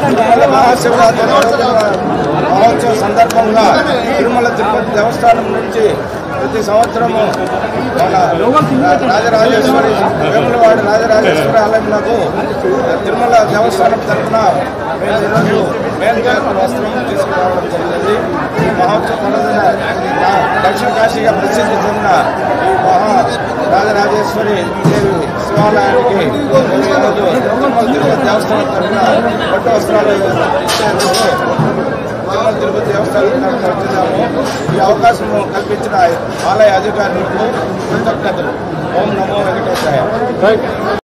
తిరుమల మహాశివరాత్రి మహోత్సవ సందర్భంగా తిరుమల తిరుపతి దేవస్థానం నుంచి ప్రతి సంవత్సరము మన రాజరాజేశ్వరి వేములవాడి రాజరాజేశ్వరి ఆలయంలో తిరుమల దేవస్థానం తరఫున మేము ఈరోజు మేల్జాతర వస్త్రం తీసుకురావడం జరిగింది ఈ మహోత్సవ పర్వదిన దక్షిణ కాశీగా ప్రసిద్ధి చెందిన ఈ మహా రాజరాజేశ్వరి దేవి శివాలయానికి మేము ఈరోజు తిరుమల తిరుపతి దేవస్థానం తరఫున పట్టు వస్త్రాలు ఇచ్చేందుకు తిరుమల తిరుపతి దేవస్థానం తరఫున వచ్చినాము ఈ అవకాశం కల్పించిన ఆలయ అధికారులకు కృతజ్ఞతలు ఓం నమో వెంకటేశాయ